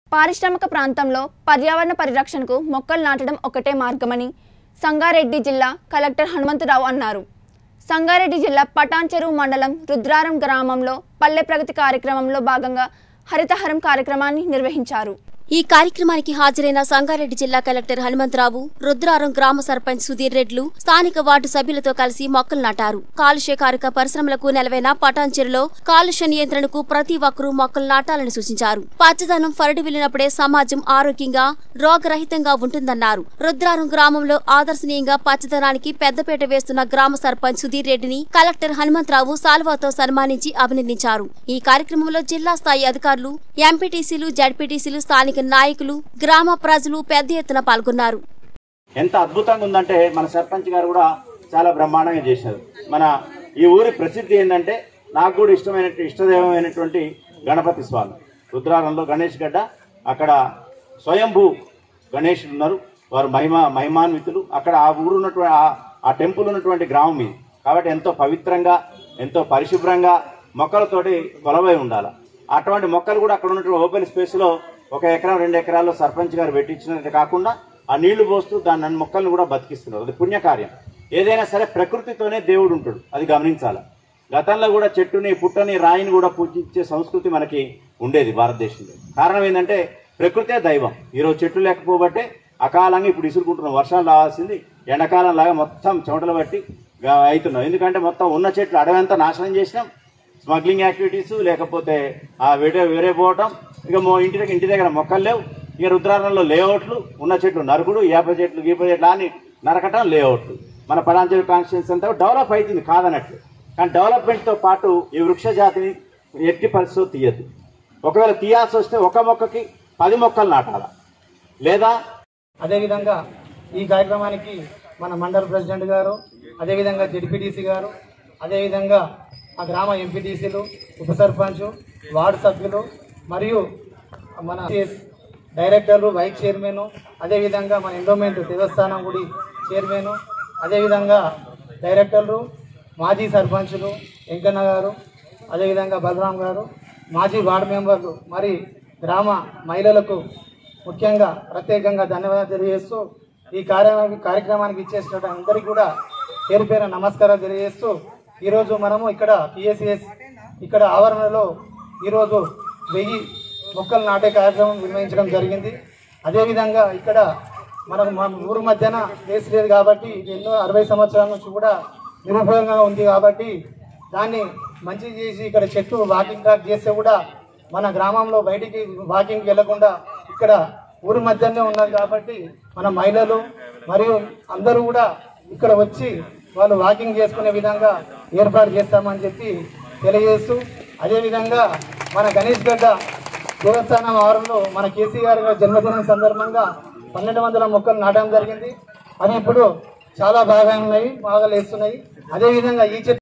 పారిశ్రామిక ప్రాంతంలో పర్యావరణ పరిరక్షణకు మొక్కలు నాటడం ఒకటే మార్గమని సంగారెడ్డి జిల్లా కలెక్టర్ హనుమంతరావు అన్నారు సంగారెడ్డి జిల్లా పటాన్చెరువు మండలం రుద్రారం గ్రామంలో పల్లె ప్రగతి కార్యక్రమంలో భాగంగా హరితహరం కార్యక్రమాన్ని నిర్వహించారు ఈ కార్యక్రమానికి హాజరైన సంగారెడ్డి జిల్లా కలెక్టర్ హనుమంతరావు రుద్రారం గ్రామ సర్పంచ్ సుధీర్ రెడ్లు స్థానిక వార్డు సభ్యులతో కలిసి మొక్కలు నాటారు కాలుష్యకారక పరిశ్రమలకు నెలవైన పటాన్చెరులో కాలుష్య నియంత్రణకు ప్రతి ఒక్కరూ మొక్కలు నాటాలని సూచించారు పచ్చదనం ఫరడి వెళ్లినప్పుడే సమాజం ఆరోగ్యంగా రోగరహితంగా ఉంటుందన్నారు రుద్రారం గ్రామంలో ఆదర్శనీయంగా పచ్చదనానికి పెద్దపీట వేస్తున్న గ్రామ సర్పంచ్ సుధీర్ రెడ్డిని కలెక్టర్ హనుమంతరావు సాల్వాతో సన్మానించి అభినందించారు ఈ కార్యక్రమంలో జిల్లా స్థాయి అధికారులు ఎంపీటీసీలు జడ్పీటీసీలు స్థానిక నాయకులు గ్రామ ప్రజలు పెద్ద ఎత్తున పాల్గొన్నారు ఎంత అద్భుతంగా ఉందంటే మన సర్పంచ్ గారు కూడా చాలా బ్రహ్మాండంగా చేశారు మన ఈ ఊరి ప్రసిద్ధి ఏంటంటే నాకు కూడా ఇష్టమైన ఇష్టదైవమైనటువంటి గణపతి స్వామి రుద్రారంలో గణేష్ గడ్డ అక్కడ స్వయంభూ గణేషులు ఉన్నారు వారు మహిమ మహిమాన్వితులు అక్కడ ఆ ఊరు ఉన్నటువంటి ఆ- ఆ టెంపుల్ ఉన్నటువంటి గ్రామం ఇది కాబట్టి ఎంతో పవిత్రంగా ఎంతో పరిశుభ్రంగా మొక్కలతోటి కొలవై ఉండాలి అటువంటి మొక్కలు కూడా అక్కడ ఉన్నటువంటి ఓపెన్ స్పేస్లో ఒక ఎకరం రెండు ఎకరాల్లో సర్పంచ్ గారు పెట్టించినది కాకుండా ఆ నీళ్లు పోస్తూ దాని అన్ని మొక్కలను కూడా బతికిస్తున్నారు అది పుణ్యకార్యం ఏదైనా సరే ప్రకృతితోనే దేవుడు ఉంటాడు అది గమనించాలి గతంలో కూడా చెట్టుని పుట్టని రాయిని కూడా పూజించే సంస్కృతి మనకి ఉండేది భారతదేశంలో కారణం ఏంటంటే ప్రకృతే దైవం ఈరోజు చెట్లు లేకపోబట్టే అకాలంగా ఇప్పుడు ఇసురుకుంటున్నాం వర్షాలు రావాల్సింది ఎండాకాలం లాగా మొత్తం చెమటలు బట్టి గా- అవుతున్నాం ఎందుకంటే మొత్తం ఉన్న చెట్లు అడవంతా నాశనం చేసినాం స్మగ్లింగ్ యాక్టివిటీస్ లేకపోతే ఆ వేరే వేరే పోవటం ఇక మో ఇంటి దగ్గర ఇంటి దగ్గర మొక్కలు లేవు ఇక రుద్రారంలో లేఅవుట్లు ఉన్న చెట్లు నరుకుడు ఏప చెట్లు గీప చెట్లు అని నరకటం లేఅవుట్లు మన పలాంచల్ కాన్స్టిట్యూన్స్ అంతా డెవలప్ అవుతుంది కాదన్నట్లు కానీ డెవలప్మెంట్తో పాటు ఈ వృక్ష జాతిని ఎట్టి పరిస్థితుల్లో తీయద్దు ఒకవేళ తీయాల్సి వస్తే ఒక మొక్కకి పది మొక్కలు నాటాలా లేదా అదేవిధంగా ఈ కార్యక్రమానికి మన మండల ప్రెసిడెంట్ గారు అదేవిధంగా జడ్పీటీసీ గారు అదేవిధంగా ఆ గ్రామ ఎంపీటీసీలు ఉప సర్పంచ్ వార్డు సభ్యులు మరియు మన డైరెక్టర్లు వైస్ చైర్మన్ అదేవిధంగా మన ఎండోమెంట్ దేవస్థానం గుడి చైర్మన్ అదేవిధంగా డైరెక్టర్లు మాజీ సర్పంచులు వెంకన్న గారు అదేవిధంగా బలరాం గారు మాజీ వార్డు మెంబర్లు మరి గ్రామ మహిళలకు ముఖ్యంగా ప్రత్యేకంగా ధన్యవాదాలు తెలియజేస్తూ ఈ కార్య కార్యక్రమానికి ఇచ్చేసినటువంటి అందరికీ కూడా పేరు పేరు నమస్కారాలు తెలియజేస్తూ ఈరోజు మనము ఇక్కడ పిఎస్సిఎస్ ఇక్కడ ఆవరణలో ఈరోజు వెయ్యి మొక్కలు నాటే కార్యక్రమం నిర్వహించడం జరిగింది అదేవిధంగా ఇక్కడ మనకు మన ఊరు మధ్యన ప్లేస్ లేదు కాబట్టి ఇది ఎన్నో అరవై సంవత్సరాల నుంచి కూడా నిరుపయోగంగా ఉంది కాబట్టి దాన్ని మంచి చేసి ఇక్కడ చెట్టు వాకింగ్ ట్రాక్ చేస్తే కూడా మన గ్రామంలో బయటికి వాకింగ్ వెళ్లకుండా ఇక్కడ ఊరి మధ్యనే ఉన్నది కాబట్టి మన మహిళలు మరియు అందరూ కూడా ఇక్కడ వచ్చి వాళ్ళు వాకింగ్ చేసుకునే విధంగా ఏర్పాటు చేస్తామని చెప్పి తెలియజేస్తూ అదేవిధంగా మన గణేష్ గడ్డ దేవస్థానం ఆవరణలో మన కేసీఆర్ గారి జన్మదినం సందర్భంగా పన్నెండు వందల మొక్కలు నాటడం జరిగింది అది ఇప్పుడు చాలా బాగా ఉన్నాయి బాగా లేస్తున్నాయి అదేవిధంగా ఈ చెట్టు